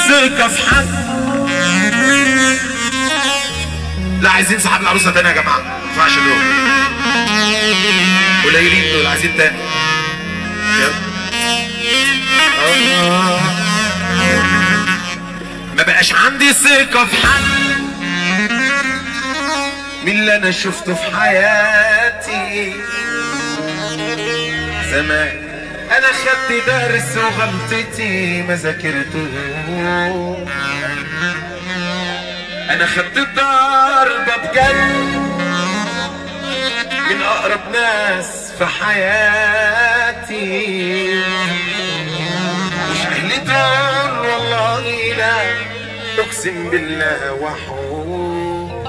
ثقة في حد لا عايزين سحاب العروسة تاني يا جماعة ما ينفعش دول قليلين دول عايزين تاني يلا. آه. ما بقاش عندي ثقة في حد من اللي انا شفته في حياتي زمان انا خدت درس وغلطتي ما ذاكرته انا خدت ضربة بجد من اقرب ناس في حياتي مش اهلي دول والله لا اقسم بالله وحوم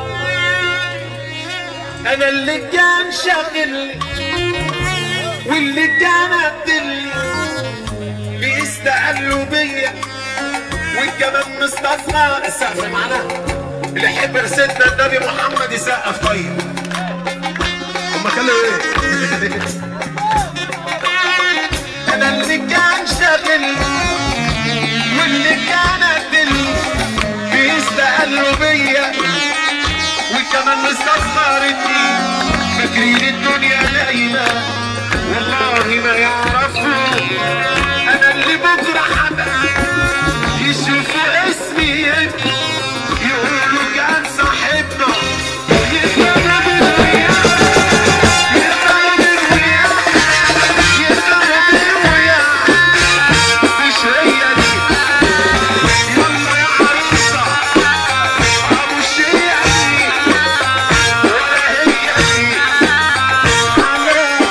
انا اللي كان شاغلني واللي كان قدلي بيستقلوا بيا وكمان مستصغر السقف معانا اللي يحب سيدنا النبي محمد يسقف طيب هما كانوا ايه؟ انا اللي كان شاغلني واللي كان قدلي بيستقلوا بيا وكمان مستصغرتني فاكرين الدنيا نايمة والله ما يعرفوا انا اللي بكره حدا يشوفوا اسمي يبكي يقولوا كان صاحبنا يفهموا بالوياه يفهموا بالوياه يفهموا بالوياه مش هي دي يلا يا عروسة ابو الشيعة دي ولا هي دي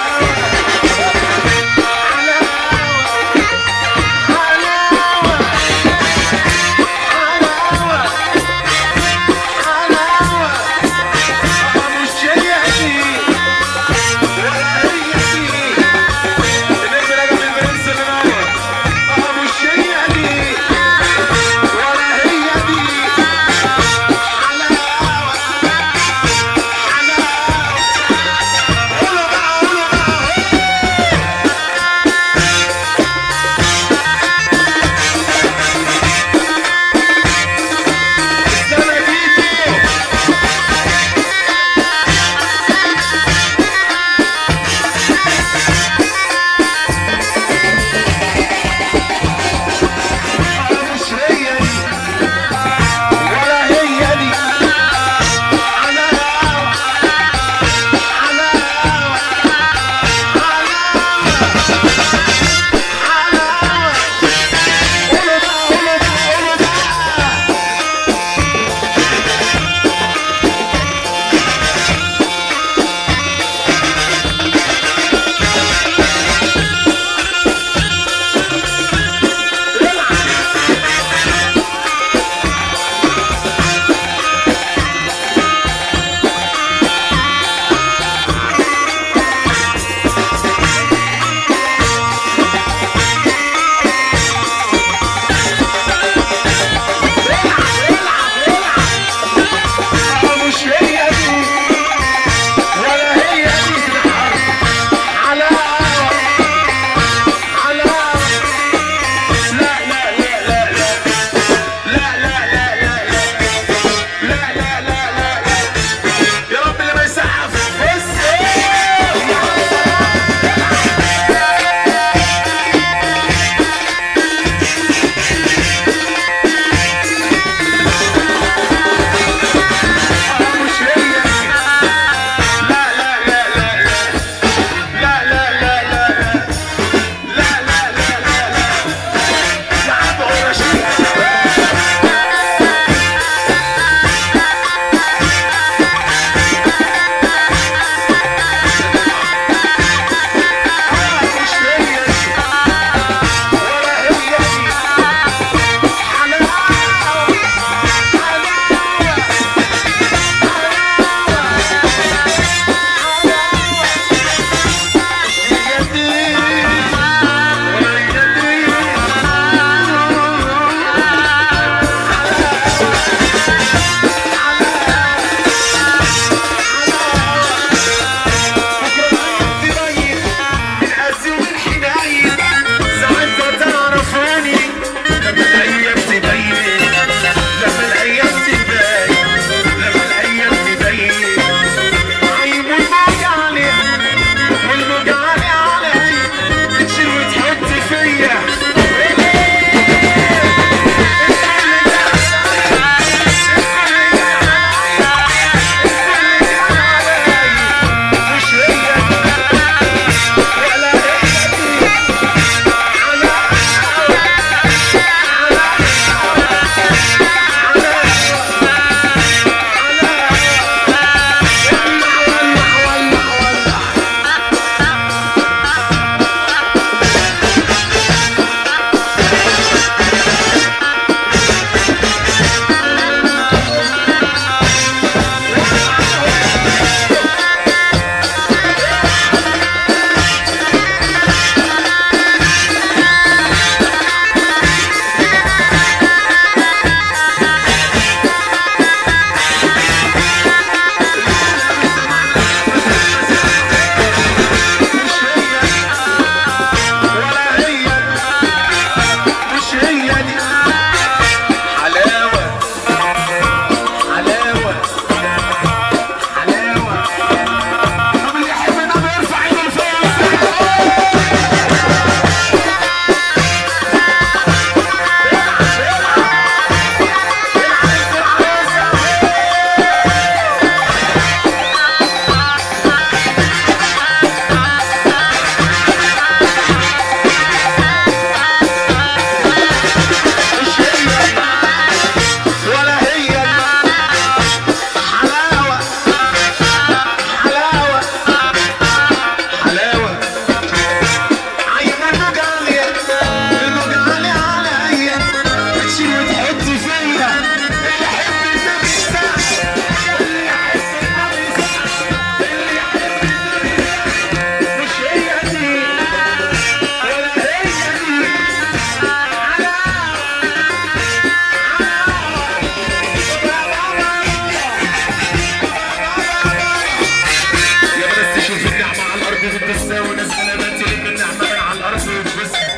تساوي ناس غلابات تلم النعمة من على الأرض ويفرسها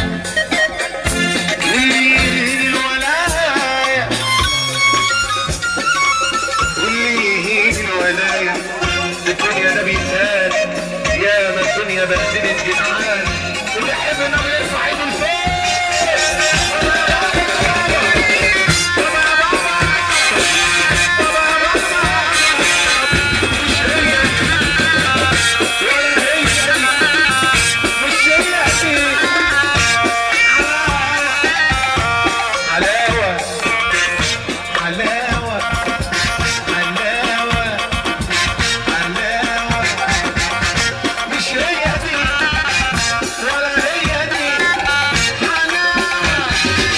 واللي يهين الولاية واللي يهين الولاية الدنيا ده بيتهان يا ما الدنيا بهدلت جدعان اللي يحبنا بيرفع ايده لفوق حلاوة حلاوة حلاوة حلاوة مش هي دي ولا هي دي حلاوة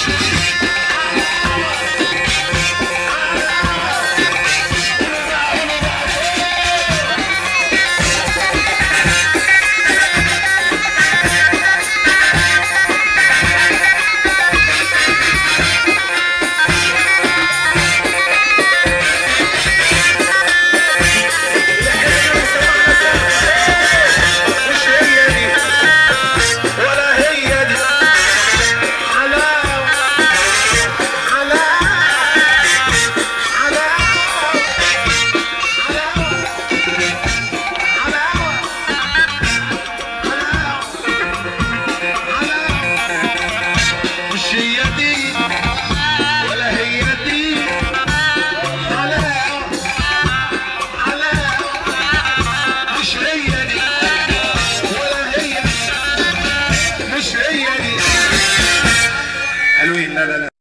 مش هي دي ولا هي دي حلاوة حلاوة حلاوة حلاوة حلاوة حلاوة مش هي دي ولا هي دي حلاوة حلاوة مش هي دي ولا هي مش هي دي حلوين لا لا لا